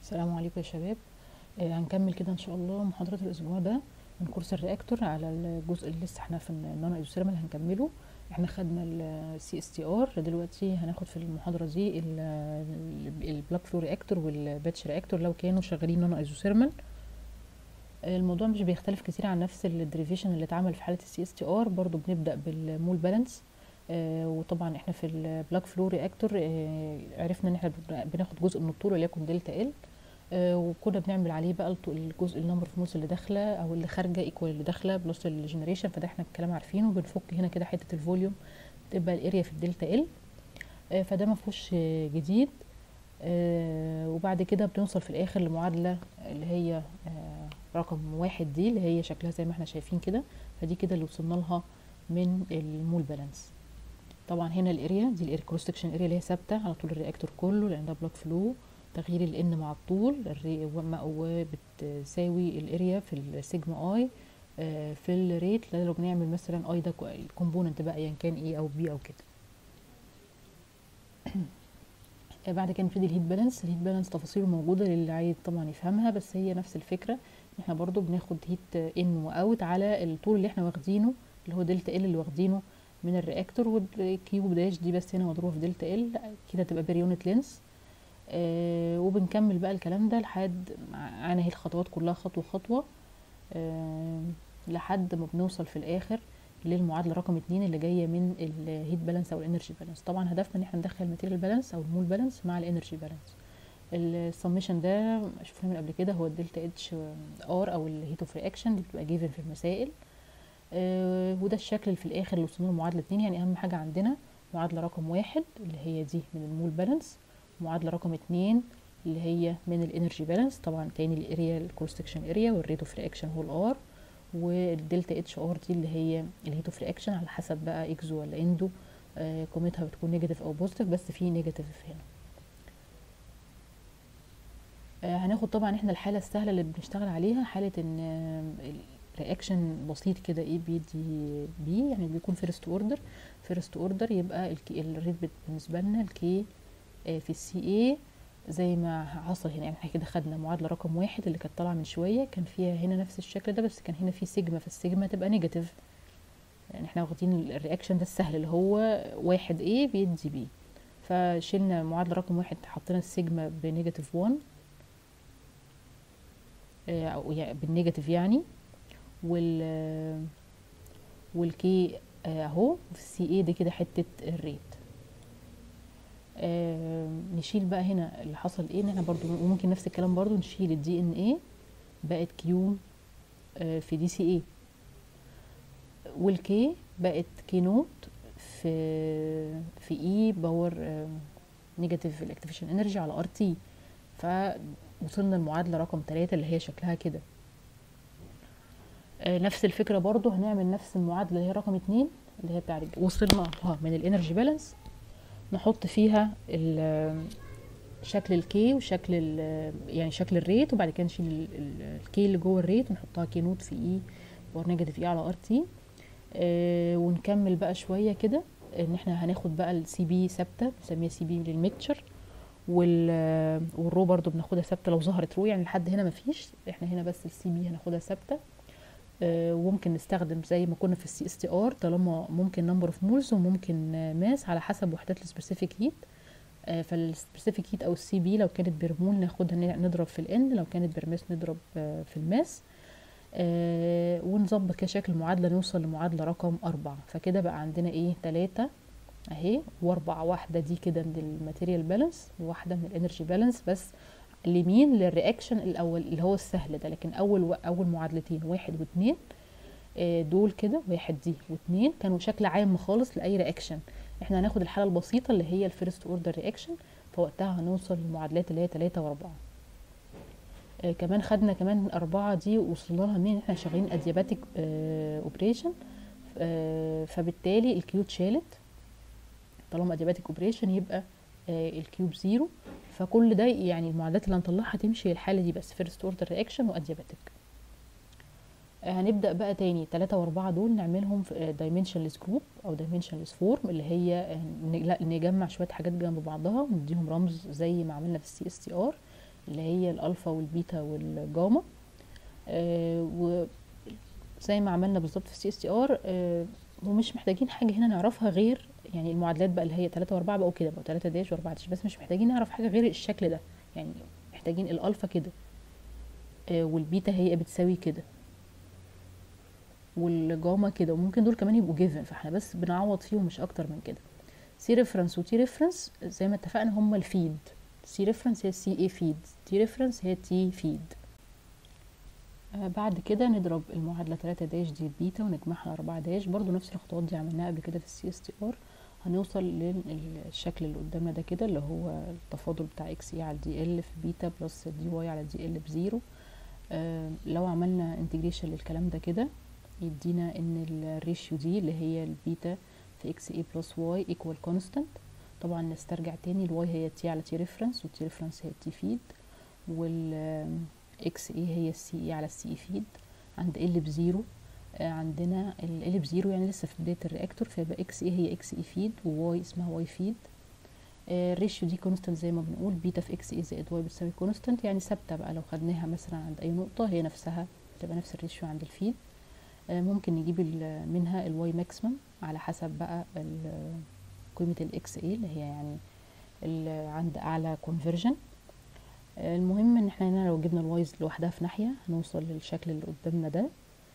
السلام عليكم يا شباب آه، هنكمل كده ان شاء الله محاضرة الاسبوع ده من كورس الرياكتور على الجزء اللي لسه احنا في النانو ايزوثيرمال هنكمله احنا خدنا السي اس تي ار دلوقتي هناخد في المحاضرة دي البلاك فلو رياكتور والباتش رياكتور لو كانوا شغالين نانو ايزوثيرمال الموضوع مش بيختلف كتير عن نفس الدريفيشن اللي اتعمل في حالة السي اس تي ار برضو بنبدأ بالمول بالانس آه وطبعا احنا في البلاك فلو رياكتور آه عرفنا ان احنا بناخد جزء من الطول وليكن دلتا ال آه وكنا بنعمل عليه بقى الجزء النمبر اوف مولز اللي داخله او اللي خارجه ايكوال اللي داخله بلس الجنريشن فده احنا الكلام عارفينه بنفك هنا كده حته الفوليوم تبقى الاريا في الدلتا ال آه فده ما فيهوش جديد آه وبعد كده بنوصل في الاخر لمعادله اللي هي آه رقم واحد دي اللي هي شكلها زي ما احنا شايفين كده فدي كده اللي وصلنا لها من المول بالانس طبعا هنا الاريا دي الاريا كروس سكشن اريا اللي هي ثابته على طول الرياكتور كله لان ده بلوك فلو تغيير الان مع الطول وبتساوي الاريا في السيجما اي في الريت لو بنعمل مثلا اي ده الكومبوننت بقى ايا كان ايه او بي او كده بعد كده نبتدي الهيت بالانس الهيت بالانس تفاصيله موجوده للي عايز طبعا يفهمها بس هي نفس الفكره احنا برضو بناخد هيت ان واوت على الطول اللي احنا واخدينه اللي هو دلتا ال اللي واخدينه من الرياكتور والكيوب داش دي بس هنا مضروبه في دلتا ال كده تبقى بير يونت لينس آه وبنكمل بقى الكلام ده لحد معانا هي الخطوات كلها خطوه خطوه آه لحد ما بنوصل في الاخر للمعادله رقم اتنين اللي جايه من الهيت بالانس او الانرجي بالانس طبعا هدفنا ان احنا ندخل الماتيريال بالانس او المول بالانس مع الانرجي بالانس السميشن ده شفناه من قبل كده هو الدلتا اتش ار او الهيت اوف رياكشن دي بتبقى جيفن في المسائل آه وده الشكل اللي في الاخر اللي وصلنا له معادله اتنين يعني اهم حاجه عندنا معادله رقم واحد اللي هي دي من المول بالانس معادله رقم اتنين اللي هي من الانرجي بالانس طبعا تاني الاريا الكروس سكشن اريا والريت اوف رياكشن هو الار والدلتا اتش ار دي اللي هي الهيت اوف رياكشن على حسب بقى اكزو ولا اندو آه قيمتها بتكون نيجاتيف او بوزيتيف بس في نيجاتيف هنا آه هناخد طبعا احنا الحاله السهله اللي بنشتغل عليها حاله ان آه رياكشن بسيط كده ايه بيدي بي يعني بيكون فيرست اوردر فيرست اوردر يبقى الريت بالنسبه لنا الكي في السي اي زي ما حصل هنا يعني احنا كده خدنا معادله رقم واحد اللي كانت طالعه من شويه كان فيها هنا نفس الشكل ده بس كان هنا في سيجما فالسيجما تبقى نيجاتيف يعني احنا واخدين الرياكشن ده السهل اللي هو واحد ايه بيدي بي فشلنا معادله رقم واحد حطينا السيجما بنيجاتيف 1 او يعني بالنيجاتيف يعني وال والكي اهو في السي اي دي كده حته الريت آه نشيل بقى هنا اللي حصل ايه ان احنا برضو وممكن نفس الكلام برضو نشيل الدي ان ايه بقت كيو آه في دي سي اي والكي بقت كي نوت في في اي باور آه نيجاتيف الاكتيفيشن انرجي على ار تي فوصلنا المعادله رقم ثلاثة اللي هي شكلها كده آه نفس الفكره برضو هنعمل نفس المعادله اللي هي رقم اتنين اللي هي بتاع وصلنا من الانرجي بالانس نحط فيها شكل الكي وشكل يعني شكل الريت وبعد كده نشيل الكي اللي جوه الريت ونحطها كي نوت في اي باور نيجاتيف اي على ار تي آه ونكمل بقى شويه كده ان احنا هناخد بقى السي بي ثابته بنسميها سي بي للميكتشر وال والرو برضو بناخدها ثابته لو ظهرت رو يعني لحد هنا مفيش احنا هنا بس السي بي هناخدها ثابته آه وممكن نستخدم زي ما كنا في السي اس تي ار طالما ممكن نمبر اوف مولز وممكن ماس على حسب وحدات السبيسيفيك هيت آه فالسبيسيفيك هيت او السي بي لو كانت برمول ناخدها نضرب في الان لو كانت برماس نضرب آه في الماس ونظبط كده شكل المعادلة نوصل لمعادلة رقم أربعة فكده بقى عندنا ايه تلاتة اهي واربعة واحدة دي كده من الماتيريال بالانس وواحدة من الانرجي بالانس بس اليمين للرياكشن الاول اللي هو السهل ده لكن اول و... اول معادلتين واحد واثنين دول كده واحد دي واثنين كانوا شكل عام خالص لاي رياكشن احنا هناخد الحاله البسيطه اللي هي الفيرست اوردر رياكشن فوقتها هنوصل للمعادلات اللي هي 3 و4 آه كمان خدنا كمان الأربعة دي وصلنا لها منين احنا شغالين ادياباتيك آه اوبريشن آه فبالتالي الكيو اتشالت طالما ادياباتيك اوبريشن يبقى آه الكيوب زيرو فكل ده يعني المعادلات اللي هنطلعها تمشي الحاله دي بس فيرست اوردر رياكشن وادياباتيك هنبدا بقى تاني تلاتة واربعة دول نعملهم في دايمنشنلس جروب او دايمنشنلس فورم اللي هي لا نجمع شويه حاجات جنب بعضها ونديهم رمز زي ما عملنا في السي اس تي ار اللي هي الالفا والبيتا والجاما آه وزي ما عملنا بالظبط في السي اس تي ار ومش محتاجين حاجه هنا نعرفها غير يعني المعادلات بقى اللي هي 3 و4 بقوا كده بقوا 3 داش و4 داش بس مش محتاجين نعرف حاجه غير الشكل ده يعني محتاجين الالفا كده آه والبيتا هي بتساوي كده والجاما كده وممكن دول كمان يبقوا جيفن فاحنا بس بنعوض فيهم مش اكتر من كده سي ريفرنس وتي ريفرنس زي ما اتفقنا هما الفيد سي ريفرنس هي سي اي فيد تي ريفرنس هي تي فيد آه بعد كده نضرب المعادلة 3 داش دي بيتا ونجمعها على 4 داش برضو نفس الخطوات دي عملناها قبل كده في السي اس تي ار هنوصل للشكل اللي قدامنا ده كده اللي هو التفاضل بتاع اكس اي على دي ال في بيتا بلس دي واي على دي ال بزيرو آه لو عملنا انتجريشن للكلام ده كده يدينا ان الريشيو دي اللي هي البيتا في اكس اي بلس واي ايكوال كونستانت طبعا نسترجع تاني الواي هي تي على تي ريفرنس والتي ريفرنس هي تي فيد وال اكس اي هي السي اي على السي اي فيد عند ال بزيرو آه عندنا ال بزيرو يعني لسه في بدايه الرياكتور فيبقى اكس اي هي اكس اي فيد وواي اسمها واي فيد آه الريشيو دي كونستانت زي ما بنقول بيتا في اكس اي زائد واي بتساوي كونستانت يعني ثابته بقى لو خدناها مثلا عند اي نقطه هي نفسها تبقى نفس الريشيو عند الفيد آه ممكن نجيب منها الواي ماكسيمم على حسب بقى قيمه الاكس اي اللي هي يعني اللي عند اعلى كونفرجن المهم ان احنا هنا لو جبنا الوايز لوحدها في ناحيه هنوصل للشكل اللي قدامنا ده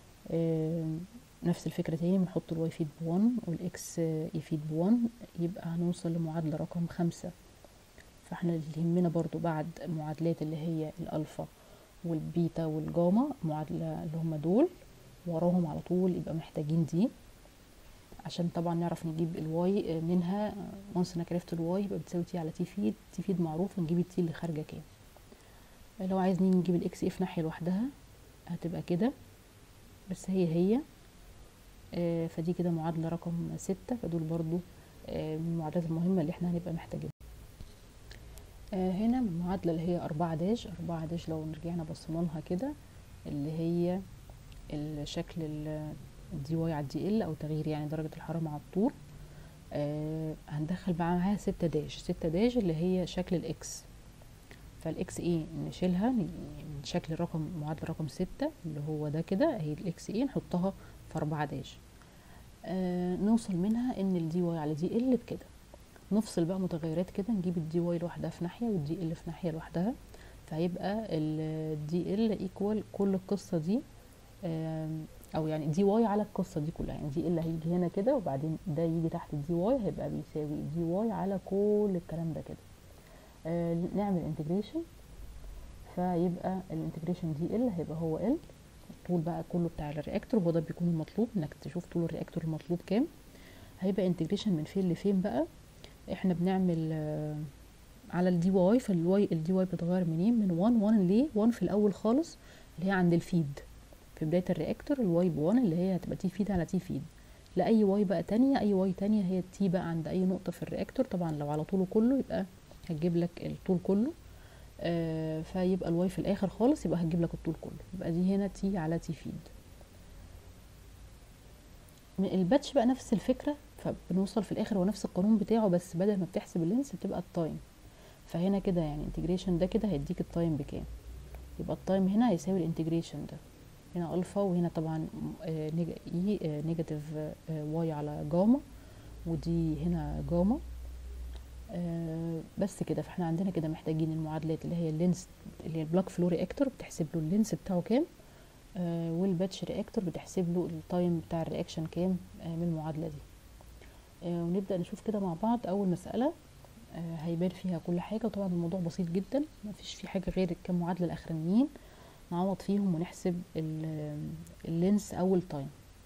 نفس الفكره تاني بنحط الواي فيد بوان والاكس يفيد بوان يبقى هنوصل لمعادله رقم خمسة فاحنا اللي يهمنا برضو بعد المعادلات اللي هي الالفا والبيتا والجاما معادله اللي هم دول وراهم على طول يبقى محتاجين دي عشان طبعا نعرف نجيب الواي منها وانس انك عرفت الواي يبقى بتساوي تي على تي فيد تي فيد معروف ونجيب التي اللي خارجه كام لو عايزين نجيب الاكس اي في ناحيه لوحدها هتبقى كده بس هي هي آه فدي كده معادله رقم ستة فدول برضو آه من المعادلات المهمه اللي احنا هنبقى محتاجينها آه هنا المعادله اللي هي أربعة داش أربعة داش لو رجعنا بصينا لها كده اللي هي الشكل الدي واي على الدي ال او تغيير يعني درجه الحراره مع الطول آه هندخل بقى معاها ستة داش ستة داش اللي هي شكل الاكس فالاكس اي نشيلها من شكل الرقم معادله رقم ستة اللي هو ده كده اهي الاكس اي نحطها في أربعة داش آه نوصل منها ان الدي واي على دي ال بكده نفصل بقى متغيرات كده نجيب الدي واي لوحدها في ناحيه والدي ال في ناحيه لوحدها فهيبقى الدي ال ايكوال كل القصه دي آه او يعني دي واي على القصه دي كلها يعني دي ال هيجي هنا كده وبعدين ده يجي تحت الدي واي هيبقى بيساوي دي واي على كل الكلام ده كده آه نعمل انتجريشن فيبقى الانتجريشن دي ال هيبقى هو ال الطول بقى كله بتاع الرياكتور هو ده بيكون المطلوب انك تشوف طول الرياكتور المطلوب كام هيبقى انتجريشن من فين لفين بقى احنا بنعمل آه على الدي واي فالواي الدي واي بتتغير منين من 1 1 ليه 1 في الاول خالص اللي هي عند الفيد في بدايه الرياكتور الواي ب1 اللي هي هتبقى تي فيد على تي فيد لاي واي بقى تانية اي واي تانية هي التي بقى عند اي نقطه في الرياكتور طبعا لو على طوله كله يبقى هتجيب لك الطول كله آه فيبقى الواي في الاخر خالص يبقى هتجيب لك الطول كله يبقى دي هنا تي على تي فيد الباتش بقى نفس الفكره فبنوصل في الاخر هو نفس القانون بتاعه بس بدل ما بتحسب اللينس بتبقى التايم فهنا كده يعني انتجريشن ده كده هيديك التايم بكام يبقى التايم هنا هيساوي الانتجريشن ده هنا الفا وهنا طبعا اي نيجاتيف واي على جاما ودي هنا جاما بس كده فاحنا عندنا كده محتاجين المعادلات اللي هي اللينس اللي هي البلاك فلو رياكتور بتحسب له اللينس بتاعه كام والباتش رياكتور بتحسب له التايم بتاع الرياكشن كام من المعادله دي ونبدا نشوف كده مع بعض اول مساله هيبان فيها كل حاجه وطبعا الموضوع بسيط جدا مفيش فيه حاجه غير الكام معادله الاخرانيين نعوض فيهم ونحسب اللينس او التايم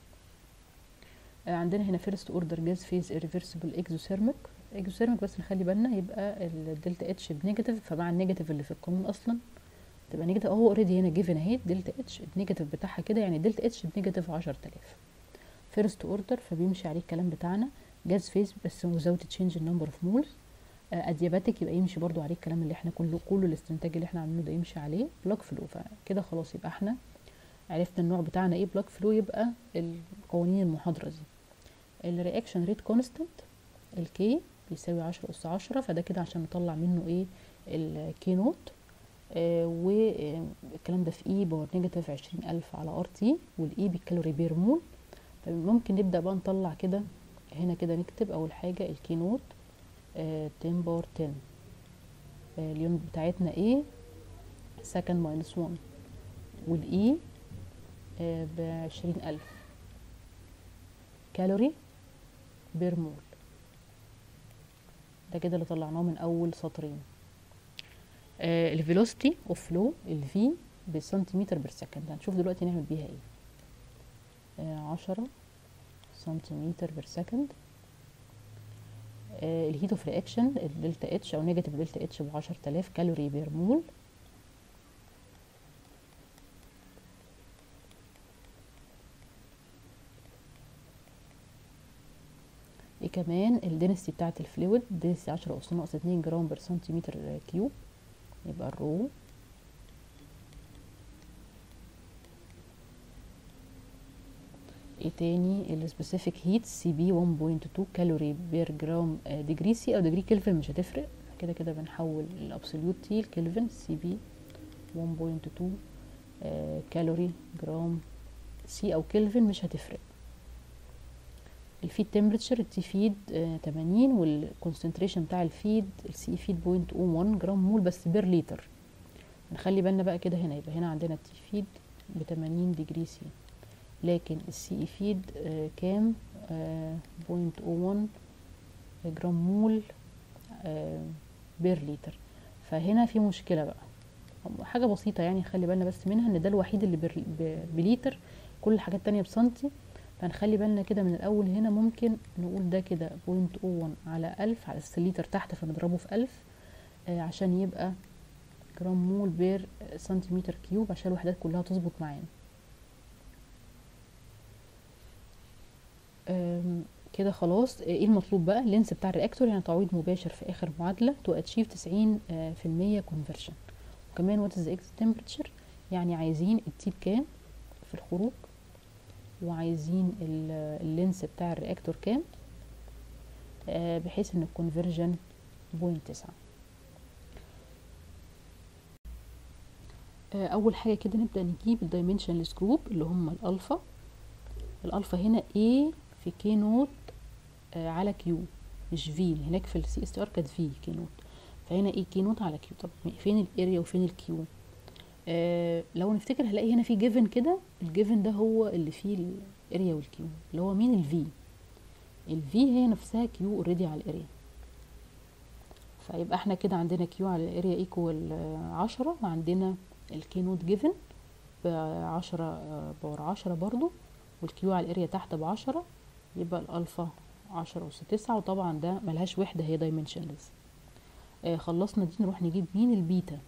عندنا هنا فيرست اوردر جاز فيز irreversible اكزوثيرميك اكزوثيرميك بس نخلي بالنا يبقى الدلتا اتش بنيجاتيف فمع النيجاتيف اللي في القانون اصلا تبقى نيجاتيف اهو اوريدي هنا جيفن اهي دلتا اتش النيجاتيف بتاعها كده يعني دلتا اتش بنيجاتيف 10000 فيرست اوردر فبيمشي عليه الكلام بتاعنا جاز فيز بس without change in number of moles ادياباتيك يبقى يمشي برضو عليه الكلام اللي احنا كله كل الاستنتاج اللي احنا عاملينه ده يمشي عليه بلاك فلو فكده خلاص يبقى احنا عرفنا النوع بتاعنا ايه بلاك فلو يبقى القوانين المحاضره دي الرياكشن ريت كونستانت الكي بيساوي عشرة اس عشرة فده كده عشان نطلع منه ايه الكي نوت آه والكلام ده في اي باور نيجاتيف عشرين الف على ار تي والاي بالكالوري بير مول ممكن نبدا بقى نطلع كده هنا كده نكتب اول حاجه الكينوت آه 10 باور 10 آه اليونت بتاعتنا ايه سكند ماينس 1 والاي آه بعشرين الف كالوري بير مول ده كده اللي طلعناه من اول سطرين آه الفيلوسيتي اوف فلو الفي بالسنتيمتر بير سكند هنشوف دلوقتي نعمل بيها ايه آه عشرة سنتيمتر بير سكند آه الهيت اوف رياكشن الدلتا اتش او نيجاتيف دلتا اتش بعشر تلاف كالوري بير مول ايه كمان الدنسيتي بتاعت الفلويد دنسيتي عشرة أس ناقص اتنين جرام بر سنتيمتر كيوب يبقى الرو ايه تاني السبيسيفيك هيت سي بي 1.2 كالوري بير جرام ديجري سي او ديجري كلفن مش هتفرق كده كده بنحول الابسوليوت تي الكلفن سي بي 1.2 كالوري جرام سي او كلفن مش هتفرق الفيد تمبرتشر التي فيد آه 80 والكونسنتريشن بتاع الفيد السي فيد 0.01 جرام مول بس بير لتر نخلي بالنا بقى كده هنا يبقى هنا عندنا التي فيد ب 80 ديجري سي لكن السي فيد آه كام آه 0.01 جرام مول آه بير لتر فهنا في مشكله بقى حاجه بسيطه يعني خلي بالنا بس منها ان ده الوحيد اللي بليتر كل الحاجات التانية بسنتي فنخلي بالنا كده من الاول هنا ممكن نقول ده كده بوينت او على الف على الليتر تحت فنضربه في الف آه عشان يبقى جرام مول بير سنتيمتر كيوب عشان الوحدات كلها تظبط معانا كده خلاص ايه المطلوب بقى اللينس بتاع الرياكتور يعني تعويض مباشر في اخر معادله تو اتشيف 90% كونفرشن وكمان وات از اكس تمبرتشر يعني عايزين التي بكام في الخروج وعايزين اللينس بتاع الرياكتور كام آه بحيث ان الكونفرجن بوينت تسعة آه اول حاجه كده نبدا نجيب الدايمنشنلس جروب اللي هم الالفا الالفا هنا A في كي نوت آه على كيو مش في هناك في السي اس تي ار كانت في كي نوت فهنا ايه كي نوت على كيو طب فين الاريا وفين الكيو آه لو نفتكر هنلاقي هنا في جيفن كده الجيفن ده هو اللي فيه الاريا والكيو اللي هو مين الفي الفي هي نفسها كيو اوريدي على الاريا فيبقى احنا كده عندنا كيو على الاريا ايكوال عشرة وعندنا الكي نوت جيفن بعشرة باور عشرة برضو والكيو على الاريا تحت بعشرة يبقى الالفا عشرة أس تسعة وطبعا ده ملهاش وحدة هي دايمنشنلز آه خلصنا دي نروح نجيب مين البيتا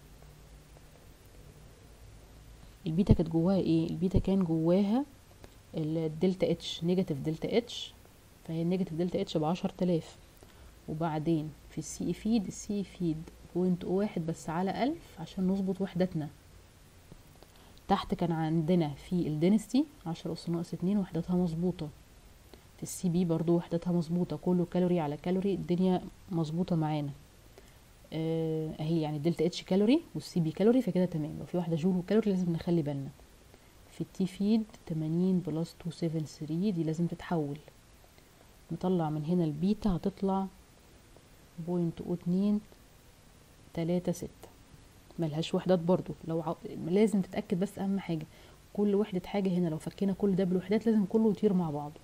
البيتا كانت جواها ايه البيتا كان جواها الدلتا اتش نيجاتيف دلتا اتش فهي النيجاتيف دلتا اتش بعشر تلاف وبعدين في السي فيد السي فيد بوينت واحد بس على ألف عشان نظبط وحدتنا تحت كان عندنا في الدينستي عشرة أس ناقص اتنين وحدتها مظبوطة في السي بي برضو وحدتها مظبوطة كله كالوري على كالوري الدنيا مظبوطة معانا آه اهي يعني الدلتا اتش كالوري والسي بي كالوري فكده تمام لو في واحدة جول وكالوري لازم نخلي بالنا في التي فيد تمانين بلس تو سيفن ثري دي لازم تتحول نطلع من هنا البيتا هتطلع بوينت او اتنين تلاتة ستة ملهاش وحدات برضو لو ع... لازم تتأكد بس أهم حاجة كل وحدة حاجة هنا لو فكينا كل ده بالوحدات لازم كله يطير مع بعضه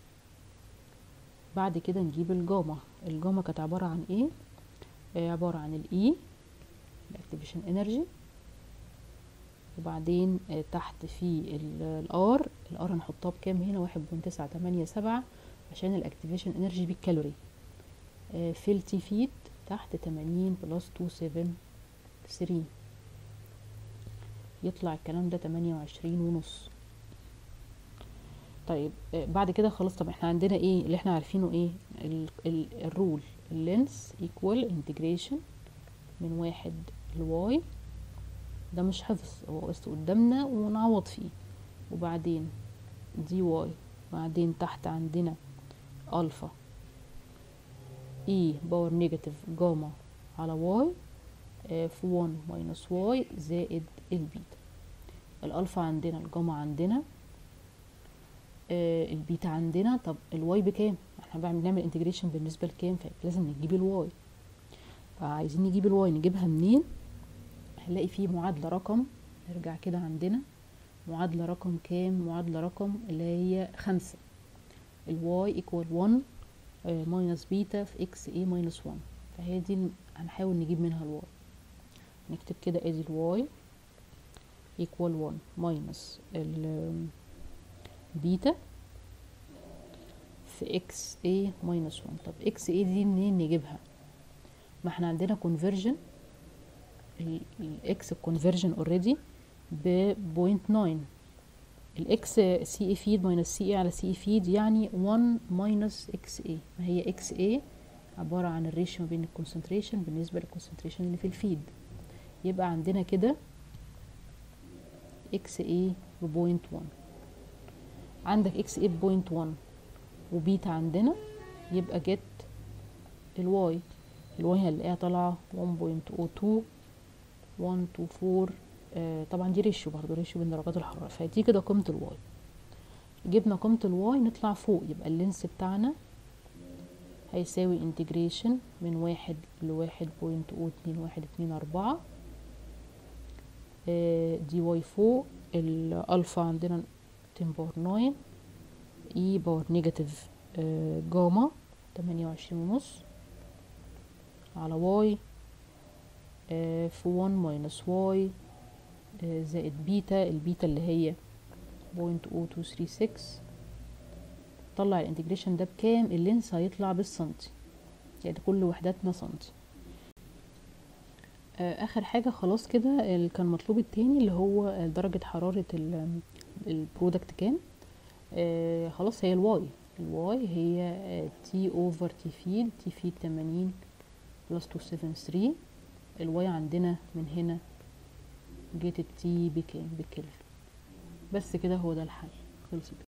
بعد كده نجيب الجاما الجاما كانت عبارة عن ايه آه عبارة عن الاي الاكتيفيشن انرجي وبعدين آه تحت في الار الار هنحطها بكام هنا واحد بوينت تسعة تمانية سبعة عشان الاكتيفيشن انرجي بالكالوري آه في التي فيت تحت تمانين بلس تو سيفن ثري يطلع الكلام ده تمانية وعشرين ونص طيب بعد كده خلاص طب احنا عندنا ايه اللي احنا عارفينه ايه ال ال الرول اللينس ايكوال انتجريشن من واحد لواي ده مش حفظ هو بس قدامنا ونعوض فيه وبعدين دي واي بعدين تحت عندنا الفا اي باور نيجاتيف جاما على واي في 1 ماينس واي زائد البيتا الالفا عندنا الجاما عندنا آه البيتا عندنا طب الواي بكام احنا بقى بنعمل انتجريشن بالنسبه لكام فلازم نجيب الواي فعايزين نجيب الواي نجيبها منين هنلاقي فيه معادله رقم نرجع كده عندنا معادله رقم كام معادله رقم اللي هي خمسة الواي ايكوال 1 ماينس بيتا في اكس اي ماينس 1 فهي دي هنحاول نجيب منها الواي نكتب كده ادي الواي equal 1 minus البيتا في x a minus 1 طب x a دي منين نجيبها ما احنا عندنا conversion ال x conversion already ب 0.9 ال x c a feed minus c a على c a feed يعني 1 minus x a ما هي x a عبارة عن الريشيو ما بين الكونسنتريشن بالنسبة للكونسنتريشن اللي في الفيد يبقى عندنا كده اكس ايه ببوينت وان عندك اكس ايه بوينت وان وبيتا عندنا يبقى جت الواي الواي هنلاقيها طالعة 1.02 124 آه طبعا دي ريشيو برضه ريشيو بين درجات الحرارة فدي كده قيمة الواي جبنا قيمة الواي نطلع فوق يبقى اللينس بتاعنا هيساوي انتجريشن من واحد لواحد بوينت او اتنين واحد اتنين اربعة دي واي فوق الالفا عندنا 10 باور 9 اي باور نيجاتيف جاما تمانية وعشرين ونص على واي في 1 ماينس واي زائد بيتا البيتا اللي هي بوينت او تو ثري سكس طلع الانتجريشن ده بكام اللينس هيطلع بالسنتي يعني كل وحداتنا سنتي اخر حاجه خلاص كده كان مطلوب التاني اللي هو درجه حراره البرودكت كام آه خلاص هي الواي الواي هي تي اوفر تي فيد تي فيد 80 بلس 273 الواي عندنا من هنا جيت التي بكام بكلفن بس كده هو ده الحل خلصت